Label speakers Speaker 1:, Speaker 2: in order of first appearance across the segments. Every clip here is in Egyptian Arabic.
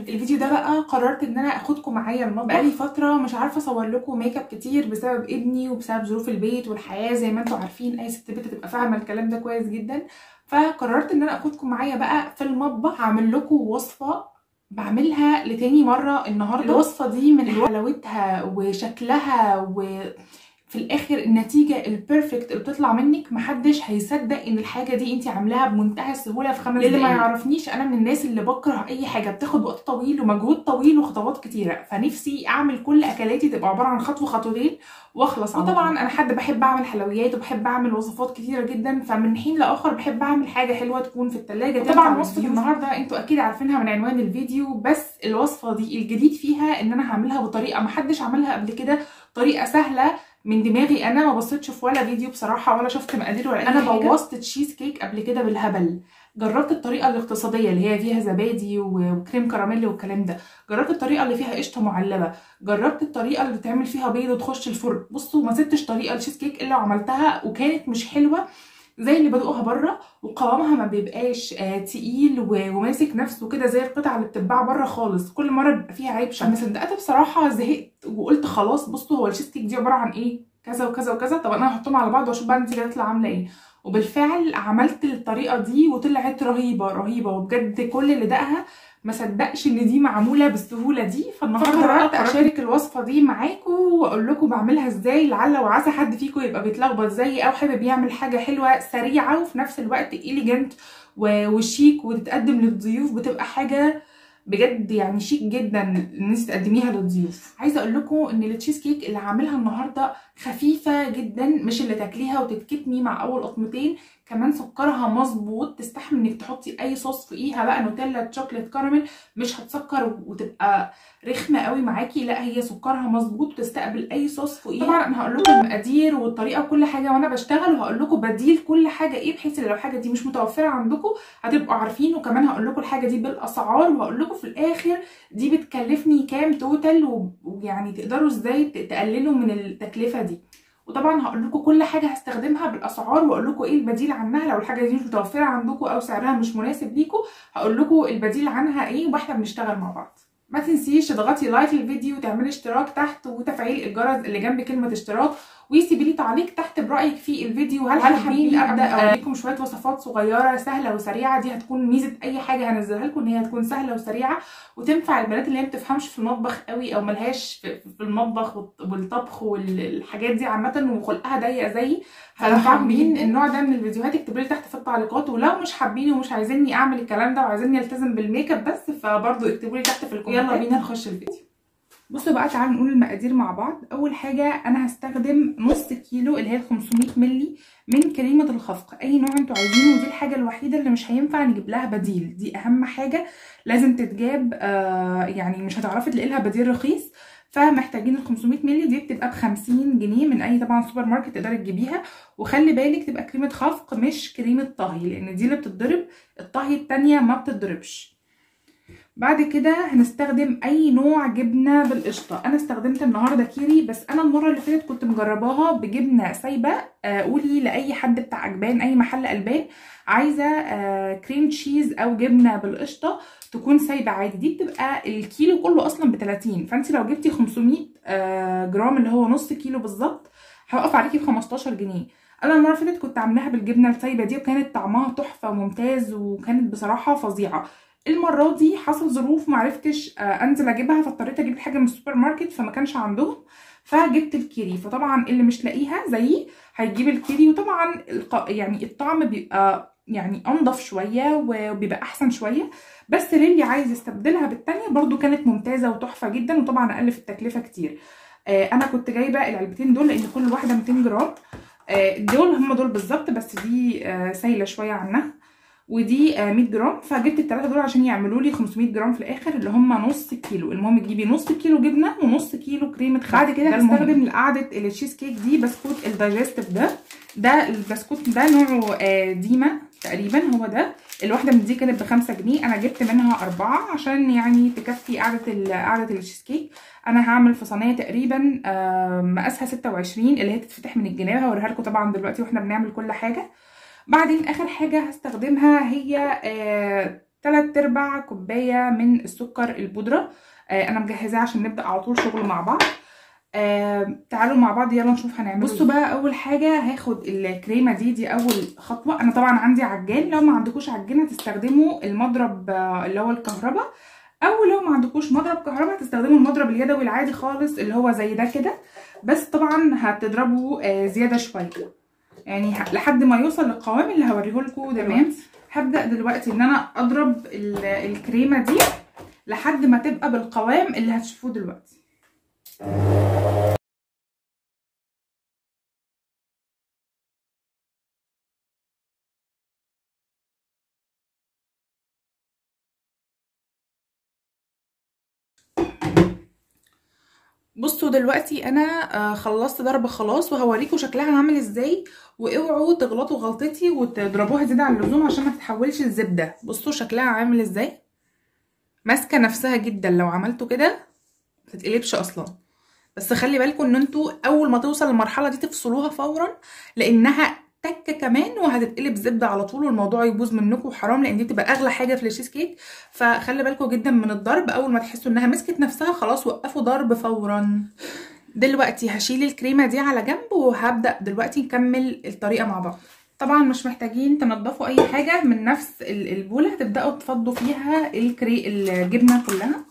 Speaker 1: الفيديو ده بقى قررت ان انا اخدكم معايا المطبخ بقالي فتره مش عارفه اصور لكم ميك اب كتير بسبب ابني وبسبب ظروف البيت والحياه زي ما انتم عارفين اي ست بنت تبقى فاهمه الكلام ده كويس جدا فقررت ان انا اخدكم معايا بقى في المطبخ هعمل لكم وصفه بعملها لتاني مره النهارده الوصفه دي من حلاوتها وشكلها و في الاخر النتيجه البيرفكت اللي بتطلع منك محدش هيصدق ان الحاجه دي انت عاملاها بمنتهى السهوله في خمس دقايق اللي ما يعرفنيش انا من الناس اللي بكره اي حاجه بتاخد وقت طويل ومجهود طويل وخطوات كتيره فنفسي اعمل كل اكلاتي تبقى عباره عن خطوه خطوتين واخلص وطبعا انا حد بحب اعمل حلويات وبحب اعمل وصفات كتيره جدا فمن حين لاخر بحب اعمل حاجه حلوه تكون في الثلاجه طبعا وصفه النهارده انتوا اكيد عارفينها من عنوان الفيديو بس الوصفه دي الجديد فيها ان انا هعملها بطريقه محدش عملها قبل كده طريقه سهله من دماغي انا ما بصيتش في ولا فيديو بصراحه ولا شفت مقادير ولا اي انا بوظت تشيز كيك قبل كده بالهبل جربت الطريقه الاقتصاديه اللي هي فيها زبادي وكريم كراميل والكلام ده جربت الطريقه اللي فيها قشطه معلبه جربت الطريقه اللي بتعمل فيها بيض وتخش الفرن بصوا ما سبتش طريقه التشيز كيك الا وعملتها وكانت مش حلوه زي اللي بدوقها بره وقوامها ما بيبقاش آه تقيل وماسك نفسه كده زي القطعه اللي بتتباع بره خالص كل مره بيبقى فيها عيب شكل صدقت بصراحه زهقت وقلت خلاص بصوا هو التشيز كيك دي عباره عن ايه كذا وكذا وكذا طب انا هحطهم على بعض واشوف بقى النتيجه هتطلع عامله ايه وبالفعل عملت الطريقه دي وطلعت رهيبه رهيبه وبجد كل اللي دقها ما صدقش ان دي معموله بالسهوله دي فالنهارده قررت اشارك الوصفه دي معاكم واقول لكم بعملها ازاي لعل وعسى حد فيكم يبقى بيتلخبط زيي او حابب يعمل حاجه حلوه سريعه وفي نفس الوقت اليجنت وشيك وتتقدم للضيوف بتبقى حاجه بجد يعني شيك جدا ان انت تقدميها للضيوف عايزه اقول لكم ان التشيز كيك اللي هعملها النهارده خفيفه جدا مش اللي تاكليها وتتكتمي مع اول قطمتين كمان سكرها مظبوط تستحمل انك تحطي اي صوص فوقيها بقى نوتيلا شوكليت كراميل مش هتسكر وتبقى رخمه قوي معاكي لا هي سكرها مظبوط وتستقبل اي صوص فوقيها طبعا انا هقول لكم المقادير والطريقه وكل حاجه وانا بشتغل وهقول لكم بديل كل حاجه ايه بحيث ان لو الحاجه دي مش متوفره عندكم هتبقوا عارفين وكمان هقول لكم الحاجه دي بالاسعار وهقول لكم في الاخر دي بتكلفني كام توتال ويعني تقدروا ازاي تقللوا من التكلفه دي وطبعا هقول لكم كل حاجه هستخدمها بالاسعار واقول لكم ايه البديل عنها لو الحاجه دي مش متوفره عندكم او سعرها مش مناسب ليكم هقول لكم البديل عنها ايه واحنا بنشتغل مع بعض ما تنسيش تضغطي لايك للفيديو وتعملي اشتراك تحت وتفعيل الجرس اللي جنب كلمه اشتراك وسيبي لي تعليق تحت برايك في الفيديو هل حابين ابدا اوريكم شويه وصفات صغيره سهله وسريعه دي هتكون ميزه اي حاجه هنزلها لكم ان هي هتكون سهله وسريعه وتنفع البنات اللي هي ما بتفهمش في المطبخ قوي او ملهاش في المطبخ والطبخ والحاجات دي عامه وخلقها ضيق زيي فلو حابين النوع ده من الفيديوهات اكتبوا لي تحت في التعليقات ولو مش حابين ومش عايزيني اعمل الكلام ده وعايزيني التزم بالميك اب بس فبرضه اكتبوا لي تحت في الكومنتات يلا بينا نخش الفيديو بصوا بقى تعالوا نقول المقادير مع بعض اول حاجه انا هستخدم نص كيلو اللي هي 500 مللي من كريمه الخفق اي نوع انتوا عايزينه ودي الحاجه الوحيده اللي مش هينفع نجيب لها بديل دي اهم حاجه لازم تتجاب آه يعني مش هتعرفي تلاقي لها بديل رخيص فمحتاجين ال 500 مللي دي بتبقى ب 50 جنيه من اي طبعا سوبر ماركت تقدري تجيبيها وخلي بالك تبقى كريمه خفق مش كريمه طهي لان دي اللي بتتضرب الطهي التانية ما بتتضربش بعد كده هنستخدم اي نوع جبنه بالقشطه انا استخدمت النهارده كيري بس انا المره اللي فاتت كنت مجرباها بجبنه سايبه آه قولي لاي حد بتاع عجبان اي محل البان عايزه آه كريم تشيز او جبنه بالقشطه تكون سايبه عادي دي بتبقى الكيلو كله اصلا ب 30 فانت لو جبتي 500 آه جرام اللي هو نص كيلو بالظبط هيقف عليكي ب 15 جنيه انا المره اللي فاتت كنت عاملاها بالجبنه السايبه دي وكانت طعمها تحفه وممتاز وكانت بصراحه فظيعه المره دي حصل ظروف معرفتش انزل اجيبها فاضطريت اجيب الحاجه من السوبر ماركت فما كانش عندهم فجبت الكيري فطبعا اللي مش لاقيها زيي هيجيب الكيري وطبعا يعني الطعم بيبقى يعني انضف شويه وبيبقى احسن شويه بس للي عايز يستبدلها بالتانية برضو كانت ممتازه وتحفه جدا وطبعا اقل في التكلفه كتير انا كنت جايبه العلبتين دول لان كل واحده 200 جرام دول هم دول بالظبط بس دي سايله شويه عنها ودي 100 جرام فجبت الثلاثه دول عشان يعملوا لي 500 جرام في الاخر اللي هم نص كيلو المهم تجيبي نص كيلو جبنه ونص كيلو كريمه خفق بعد كده هستخدم لقعده التشيز كيك دي بسكوت الدايجستيف ده ده البسكوت ده نوعه ديما تقريبا هو ده الواحده من دي كانت بخمسة جنيه انا جبت منها اربعة عشان يعني تكفي قعده قعده التشيز كيك انا هعمل في صينيه تقريبا مقاسها 26 اللي هي تتفتح من الجناب هوريها لكم طبعا دلوقتي واحنا بنعمل كل حاجه بعدين اخر حاجه هستخدمها هي آه تلات ارباع كوبايه من السكر البودره آه انا مجهزاه عشان نبدا على طول شغل مع بعض آه تعالوا مع بعض يلا نشوف هنعمل بصوا بقى اول حاجه هاخد الكريمه دي دي اول خطوه انا طبعا عندي عجان لو ما عندكوش عجان هتستخدموا المضرب آه اللي هو الكهرباء او لو ما عندكوش مضرب كهرباء هتستخدموا المضرب اليدوي العادي خالص اللي هو زي ده كده بس طبعا هتضربوا آه زياده شويه يعني لحد ما يوصل للقوام اللي هوريه لكم تمام هبدا دلوقتي ان انا اضرب الكريمه دي لحد ما تبقى بالقوام اللي هتشوفوه دلوقتي بصوا دلوقتي انا خلصت ضرب خلاص وهوريكم شكلها عامل ازاي واوعوا تغلطوا غلطتي وتضربوها زياده عن اللزوم عشان ما تتحولش لزبده بصوا شكلها عامل ازاي ماسكه نفسها جدا لو عملتوا كده متتقلبش اصلا بس خلي بالكم ان انتوا اول ما توصل للمرحله دي تفصلوها فورا لانها تكه كمان وهتتقلب زبده على طول والموضوع يبوظ منكم وحرام لان دي بتبقى اغلى حاجه في الشيز كيك فخلي بالكم جدا من الضرب اول ما تحسوا انها مسكت نفسها خلاص وقفوا ضرب فورا دلوقتي هشيل الكريمه دي على جنب وهبدا دلوقتي نكمل الطريقه مع بعض طبعا مش محتاجين تنضفوا اي حاجه من نفس البوله هتبداوا تفضوا فيها الكري الجبنه كلها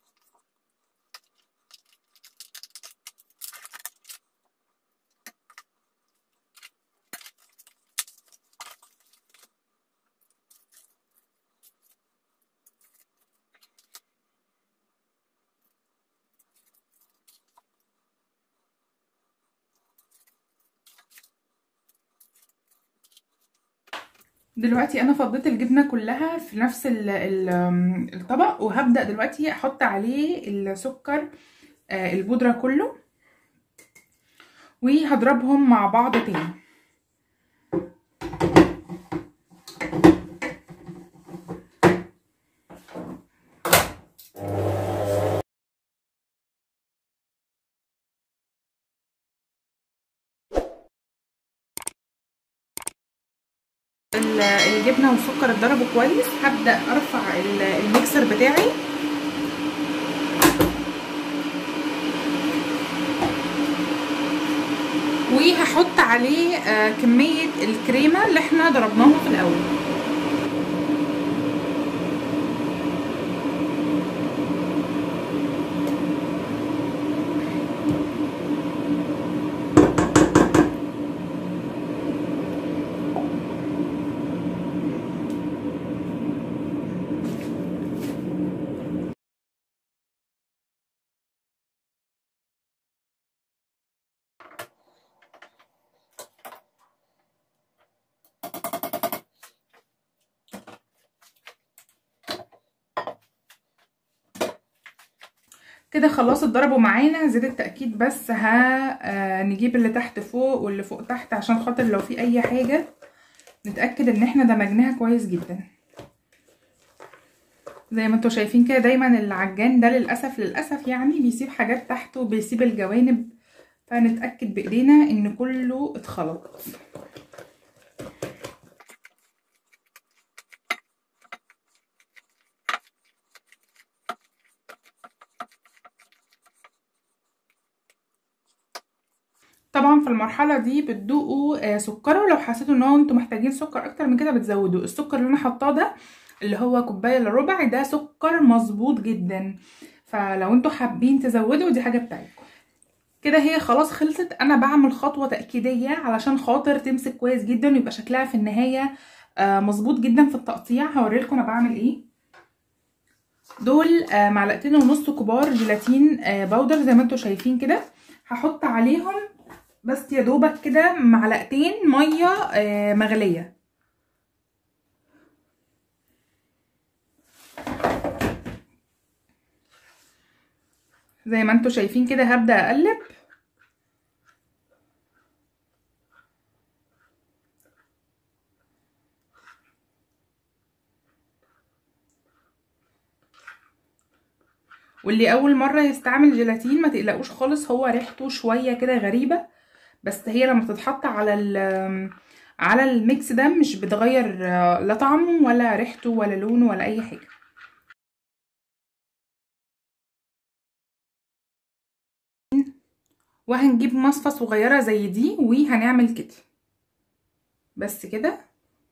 Speaker 1: دلوقتي انا فضيت الجبنه كلها في نفس ال ال الطبق وهبدا دلوقتي احط عليه السكر البودره كله وهضربهم مع بعض تاني الجبنه والسكر اتضربوا كويس هبدا ارفع الميكسر بتاعي وهحط عليه كميه الكريمه اللي احنا ضربناها في الاول كده خلاص اتضربوا معانا زيت التأكيد بس هنجيب اللي تحت فوق واللي فوق تحت عشان خاطر لو في اي حاجة نتأكد ان احنا دمجناها كويس جدا زي ما انتوا شايفين كده دايما العجان ده للأسف للأسف يعني بيسيب حاجات تحته وبيسيب الجوانب فنتأكد بإيدينا ان كله اتخلط طبعا في المرحله دي بتدوقوا سكره ولو حسيتوا ان هو انتوا محتاجين سكر اكتر من كده بتزودوا السكر اللي انا حاطاه ده اللي هو كوبايه الا ربع ده سكر مظبوط جدا فلو انتوا حابين تزودوا دي حاجه بتاعتكم كده هي خلاص خلصت انا بعمل خطوه تاكيديه علشان خاطر تمسك كويس جدا ويبقى شكلها في النهايه مظبوط جدا في التقطيع هوريلكم انا بعمل ايه دول معلقتين ونص كبار جيلاتين باودر زي ما انتوا شايفين كده هحط عليهم بس يا دوبك كده معلقتين ميه آه مغليه زي ما انتوا شايفين كده هبدا اقلب واللي اول مره يستعمل جيلاتين ما تقلقوش خالص هو ريحته شويه كده غريبه بس هي لما تتحط على على الميكس ده مش بتغير آه، لا طعمه ولا ريحته ولا لونه ولا اي حاجه وهنجيب مصفى صغيره زي دي وهنعمل كده بس كده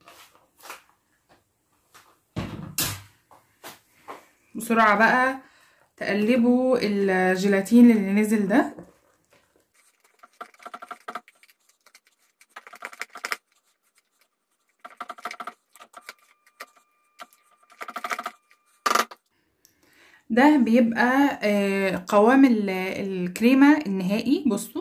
Speaker 1: بسرعه بقى تقلبوا الجيلاتين اللي نزل ده ده بيبقى آه، قوام ال- الكريمة النهائي بصوا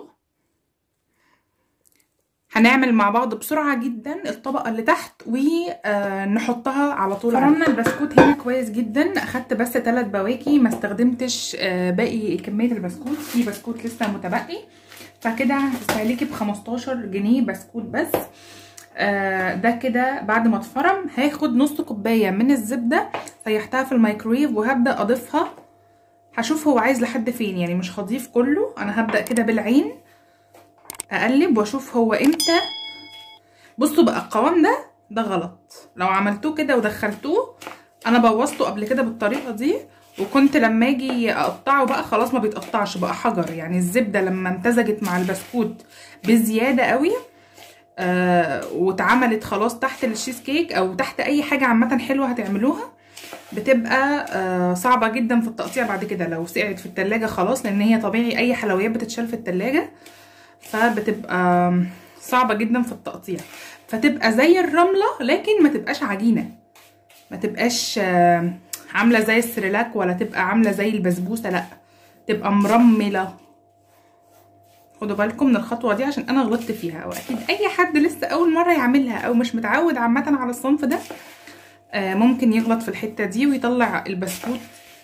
Speaker 1: هنعمل مع بعض بسرعة جدا الطبقة اللي تحت ونحطها على طول فرمنا البسكوت هنا كويس جدا اخدت بس ثلاث بواكي ما استخدمتش آه، باقي كمية البسكوت في بسكوت لسه متبقي فكده هتستهلكي ب 15 جنيه بسكوت بس آه، ده كده بعد ما اتفرم هاخد نص كوبايه من الزبده سيحتها في الميكرويف وهبدا اضيفها هشوف هو عايز لحد فين يعني مش هضيف كله انا هبدا كده بالعين اقلب واشوف هو امتى بصوا بقى القوام ده ده غلط لو عملتوه كده ودخلتوه انا بوظته قبل كده بالطريقه دي وكنت لما اجي اقطعه بقى خلاص ما بيتقطعش بقى حجر يعني الزبده لما امتزجت مع البسكوت بزياده قوي آه واتعملت خلاص تحت الشيز كيك او تحت اي حاجه عامه حلوه هتعملوها بتبقى آه صعبه جدا في التقطيع بعد كده لو سقعت في التلاجة خلاص لان هي طبيعي اي حلويات بتتشال في التلاجة فبتبقى صعبه جدا في التقطيع فتبقى زي الرمله لكن ما تبقاش عجينه ما تبقاش آه عامله زي السريلاك ولا تبقى عامله زي البسبوسه لا تبقى مرمله خدوا بالكم من الخطوه دي عشان انا غلطت فيها او اكيد اي حد لسه اول مره يعملها او مش متعود عامه على الصنف ده آه ممكن يغلط في الحته دي ويطلع البسكوت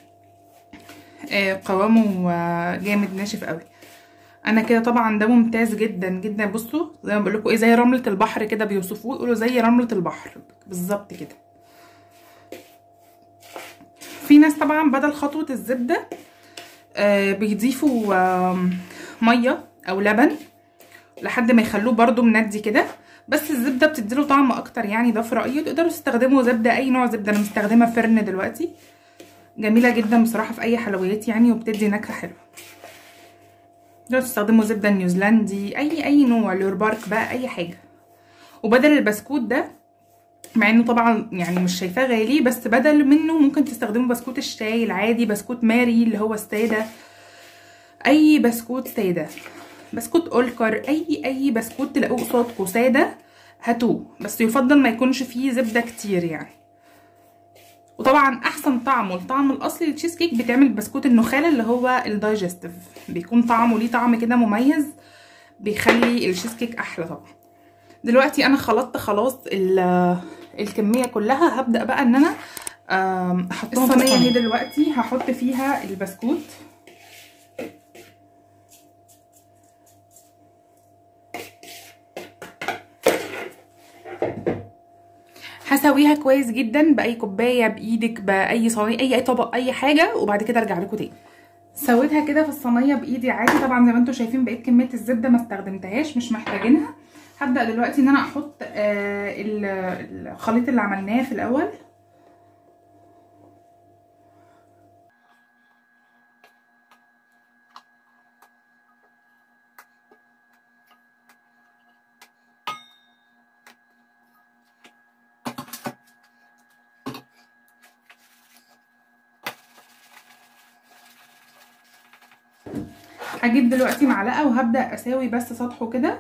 Speaker 1: آه قوامه آه جامد ناشف قوي انا كده طبعا ده ممتاز جدا جدا بصوا زي ما بقول لكم ايه زي رمله البحر كده بيوصفوه يقولوا زي رمله البحر بالظبط كده في ناس طبعا بدل خطوه الزبده آه بيضيفوا آه ميه او لبن لحد ما يخلوه برده مندي كده بس الزبده بتديله طعم اكتر يعني ده في رايي تقدروا تستخدموا زبده اي نوع زبده انا مستخدمه فرن دلوقتي جميله جدا بصراحه في اي حلويات يعني وبتدي نكهه حلوه تقدروا تستخدموا زبده نيوزيلندي اي اي نوع لوربارك بقى اي حاجه وبدل البسكوت ده مع انه طبعا يعني مش شايفاه غالي بس بدل منه ممكن تستخدموا بسكوت الشاي العادي بسكوت ماري اللي هو الساده اي بسكوت ساده بسكوت اولكر اي اي بسكوت تلاقوه قصادكم ساده هاتوه بس يفضل ما يكونش فيه زبده كتير يعني وطبعا احسن طعمه الطعم الاصلي للتشيز كيك بتعمل بسكوت النخاله اللي هو الدايجستيف بيكون طعمه ليه طعم كده مميز بيخلي التشيز كيك احلى طبعا دلوقتي انا خلطت خلاص الكميه كلها هبدا بقى ان انا احطهم في الصينيه دي دلوقتي هحط فيها البسكوت هسويها كويس جدا باي كوبايه بايدك باي صينيه اي اي طبق اي حاجه وبعد كده ارجع لكم تاني سويتها كده في الصينيه بايدي عادي طبعا زي ما انتم شايفين بقيت كميه الزبده ما استخدمتهاش مش محتاجينها هبدا دلوقتي ان انا احط آه الخليط اللي عملناه في الاول هجيب دلوقتي معلقه وهبدا اساوي بس سطحه كده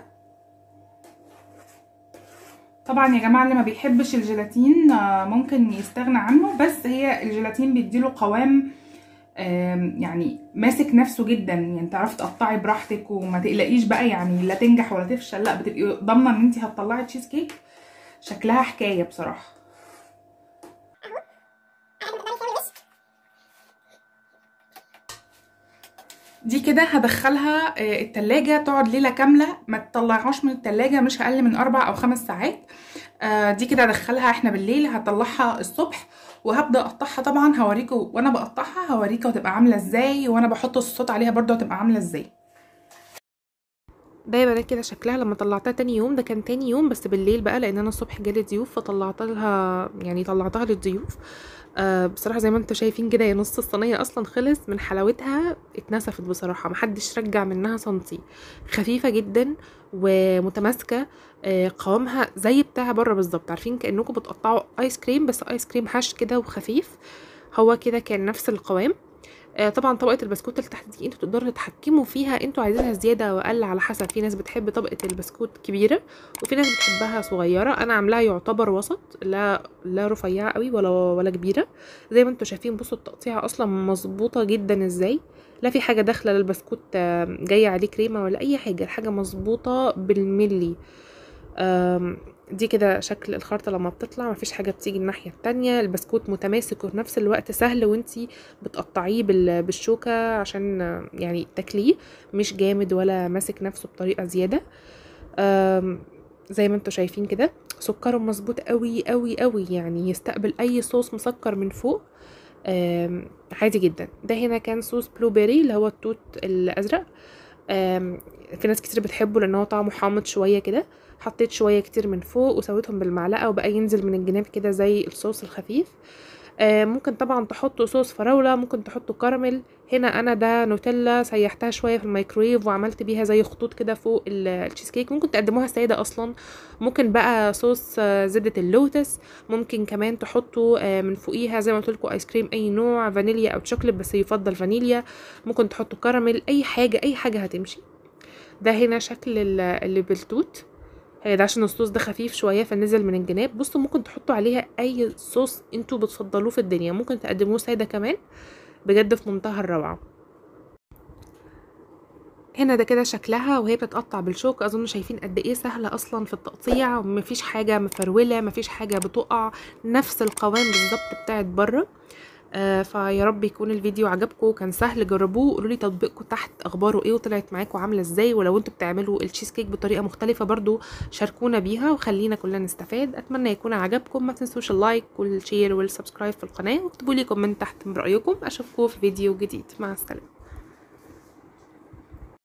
Speaker 1: طبعا يا جماعه اللي ما بيحبش الجيلاتين ممكن يستغنى عنه بس هي الجيلاتين بيديله قوام يعني ماسك نفسه جدا يعني تعرفي تقطعي براحتك وما تقلقيش بقى يعني لا تنجح ولا تفشل لا بتبقي ضامنه ان انت هتطلعي تشيز كيك شكلها حكايه بصراحه دي كده هدخلها التلاجة تقعد ليلة كاملة ما تطلعهاش من التلاجة مش اقل من اربع او خمس ساعات دي كده هدخلها احنا بالليل هطلعها الصبح وهبدا اقطعها طبعا هوريكم وانا بقطعها هوريكم هتبقى عامله ازاي وانا بحط الصوصات عليها برده هتبقى عامله ازاي
Speaker 2: ده يا بنات كده شكلها لما طلعتها تاني يوم ده كان تاني يوم بس بالليل بقى لان انا الصبح جالي ضيوف فطلعت لها يعني طلعتها للضيوف آه بصراحه زي ما انتم شايفين كده هي نص الصينيه اصلا خلص من حلاوتها اتنسفت بصراحه محدش رجع منها سنتي خفيفه جدا ومتماسكه آه قوامها زي بتاع بره بالظبط عارفين كانكم بتقطعوا ايس كريم بس ايس كريم هش كده وخفيف هو كده كان نفس القوام آه طبعا طبقه البسكوت اللي تحت دي انتوا تقدروا تتحكموا فيها انتوا عايزينها زياده او اقل على حسب في ناس بتحب طبقه البسكوت كبيره وفي ناس بتحبها صغيره انا عاملاها يعتبر وسط لا لا رفيعه قوي ولا ولا كبيره زي ما انتوا شايفين بصوا التقطيعه اصلا مظبوطه جدا ازاي لا في حاجه داخله للبسكوت آه، جايه عليه كريمه ولا اي حاجه الحاجه مظبوطه بالملي آم، دي كده شكل الخرطة لما بتطلع مفيش حاجة بتيجي الناحية التانية البسكوت متماسك وفي نفس الوقت سهل وانتي بتقطعيه بال- بالشوكة عشان آه، يعني تاكليه مش جامد ولا ماسك نفسه بطريقة زيادة آم، زي ما انتوا شايفين كده سكره مظبوط قوي قوي قوي يعني يستقبل اي صوص مسكر من فوق آم، عادي جدا ده هنا كان صوص بلو بيري اللي هو التوت الازرق آم، في ناس كتير بتحبه لان هو طعمه حامض شويه كده حطيت شويه كتير من فوق وسويتهم بالمعلقه وبقى ينزل من الجناب كده زي الصوص الخفيف آه، ممكن طبعا تحطوا صوص فراوله ممكن تحطوا كراميل هنا انا ده نوتيلا سيحتها شويه في الميكرويف وعملت بيها زي خطوط كده فوق ال- التشيز كيك ممكن تقدموها ساده اصلا ممكن بقى صوص آه، زبده اللوتس ممكن كمان تحطوا آه، من فوقيها زي ما قلت لكم ايس كريم اي نوع فانيليا او شوكليت بس يفضل فانيليا ممكن تحطوا كراميل اي حاجه اي حاجه هتمشي ده هنا شكل ال- اللي بالتوت هي ده عشان الصوص ده خفيف شويه فنزل من الجناب بصوا ممكن تحطوا عليها اي صوص انتوا بتفضلوه في الدنيا ممكن تقدموه ساده كمان بجد في منتهى الروعه هنا ده كده شكلها وهي بتتقطع بالشوك اظن شايفين قد ايه سهله اصلا في التقطيع ومفيش حاجه مفروله مفيش حاجه بتقع نفس القوام بالظبط بتاعت بره آه فيا رب يكون الفيديو عجبكم كان سهل جربوه قولوا لي تطبيقكم تحت اخباره ايه وطلعت معاكم عامله ازاي ولو انتوا بتعملوا التشيز كيك بطريقه مختلفه برضو شاركونا بيها وخلينا كلنا نستفاد اتمنى يكون عجبكم ما تنسوش اللايك والشير والسبسكرايب في القناه واكتبوا لي كومنت تحت برايكم اشوفكم في فيديو جديد مع السلامه